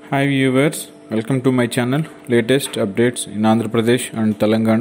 hi viewers welcome to my channel latest updates in Andhra Pradesh and Telangana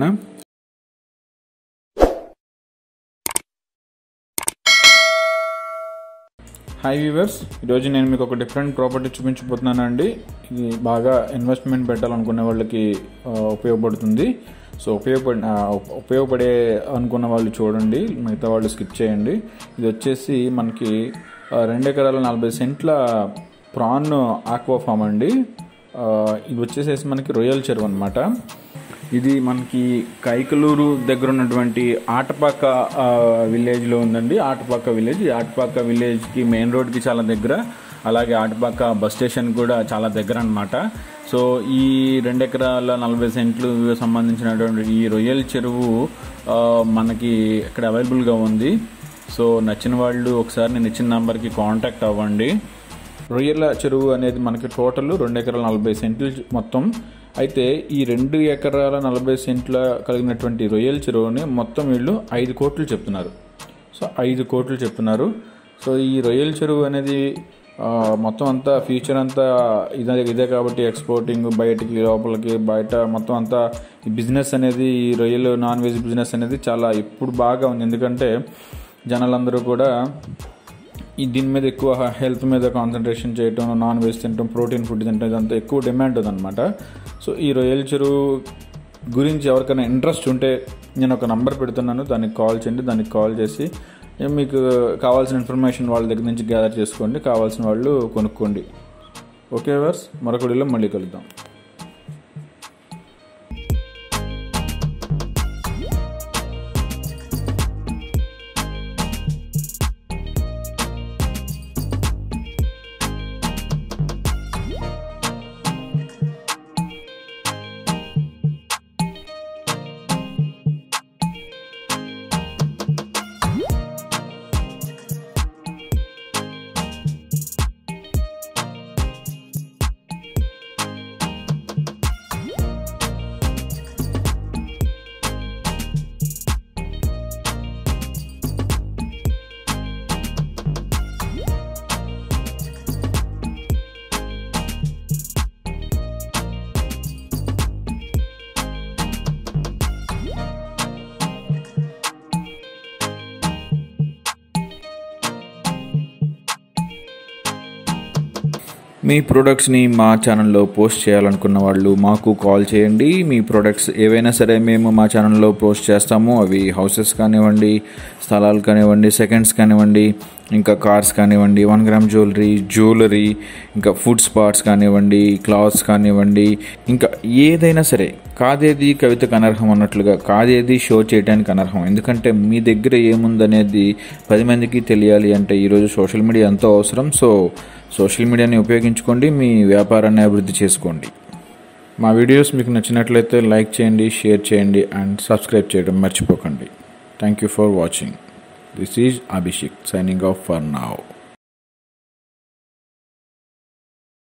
hi viewers ఈరోజు నేను మీకు ఒక డిఫరెంట్ ప్రాపర్టీ చూపించబోతున్నాను అండి ఇది బాగా ఇన్వెస్ట్మెంట్ పెట్టాలనుకునే వాళ్ళకి ఆ, ఉపయోగపడుతుంది సో ఉపయోగపడి ఆ, ఉపయోగపడే అనుకున్న వాళ్ళు చూడండి మిగతా వాళ్ళు స్కిప్ చేయండి ఇది వచ్చేసి మనకి ఆ, రెండు ఎకరాల నలభై సెంట్ల ప్రాన్ ఆక్వా ఫామ్ అండి ఆ, ఇది వచ్చేసేసి మనకి రొయ్యల చెరువు అనమాట ఇది మనకి కైకలూరు దగ్గర ఉన్నటువంటి ఆటపాక ఆ, విలేజ్లో ఉందండి ఆటపాక విలేజ్ ఈ ఆటపాక విలేజ్కి మెయిన్ రోడ్కి చాలా దగ్గర అలాగే ఆటపాక బస్ స్టేషన్ కూడా చాలా దగ్గర అనమాట సో ఈ రెండు ఎకరాల నలభై సెంట్లు సంబంధించినటువంటి ఈ రొయ్యల చెరువు ఆ, మనకి ఇక్కడ అవైలబుల్గా ఉంది సో నచ్చిన వాళ్ళు ఒకసారి నేను ఇచ్చిన నెంబర్కి కాంటాక్ట్ అవ్వండి రొయ్యల చెరువు అనేది మనకి టోటల్ రెండు ఎకరాల నలభై సెంట్లు మొత్తం అయితే ఈ రెండు ఎకరాల నలభై సెంట్ల కలిగినటువంటి రొయ్యల చెరువుని మొత్తం వీళ్ళు ఐదు కోట్లు చెప్తున్నారు సో ఐదు కోట్లు చెప్తున్నారు సో ఈ రొయ్యల చెరువు అనేది ఆ, మొత్తం అంతా ఫ్యూచర్ అంతా ఇదే ఇదే కాబట్టి ఎక్స్పోర్టింగ్ బయటికి లోపలికి బయట మొత్తం అంతా ఈ బిజినెస్ అనేది ఈ రొయ్యలు నాన్ వెజ్ బిజినెస్ అనేది చాలా ఇప్పుడు బాగా ఉంది ఎందుకంటే జనాలందరూ కూడా ఈ దీని మీద ఎక్కువ హెల్త్ మీద కాన్సన్ట్రేషన్ చేయటం నాన్ వెజ్ తినటం ప్రోటీన్ ఫుడ్ తినటం ఇదంతా ఎక్కువ డిమాండ్ ఉందన్నమాట సో ఈ రొయ్యల చెరువు గురించి ఎవరికైనా ఇంట్రెస్ట్ ఉంటే నేను ఒక నంబర్ పెడుతున్నాను దానికి కాల్ చేయండి దానికి కాల్ చేసి ఏ మీకు కావాల్సిన ఇన్ఫర్మేషన్ వాళ్ళ దగ్గర నుంచి గ్యాదర్ చేసుకోండి కావాల్సిన వాళ్ళు కొనుక్కోండి ఓకే వర్స్ మరొక వీడియోలో మళ్ళీ కలుద్దాం మీ ప్రొడక్ట్స్ని మా ఛానల్లో పోస్ట్ చేయాలనుకున్న వాళ్ళు మాకు కాల్ చేయండి మీ ప్రొడక్ట్స్ ఏవైనా సరే మేము మా ఛానల్లో పోస్ట్ చేస్తాము అవి హౌసెస్ కానివ్వండి స్థలాలు కానివ్వండి సెకండ్స్ కానివ్వండి ఇంకా కార్స్ కానివ్వండి వన్ గ్రామ్ జ్యువెలరీ జ్యువెలరీ ఇంకా ఫుడ్ స్పాట్స్ కానివ్వండి క్లాత్స్ కానివ్వండి ఇంకా ఏదైనా సరే కాదేది కవితకు అనర్హం అన్నట్లుగా కాదేది షో చేయడానికి అనర్హం ఎందుకంటే మీ దగ్గర ఏముందనేది పది మందికి తెలియాలి అంటే ఈరోజు సోషల్ మీడియా ఎంతో అవసరం సో సోషల్ మీడియాని ఉపయోగించుకోండి మీ వ్యాపారాన్ని అభివృద్ధి చేసుకోండి మా వీడియోస్ మీకు నచ్చినట్లయితే లైక్ చేయండి షేర్ చేయండి అండ్ సబ్స్క్రైబ్ చేయడం మర్చిపోకండి thank you for watching this is Abhishek signing off for now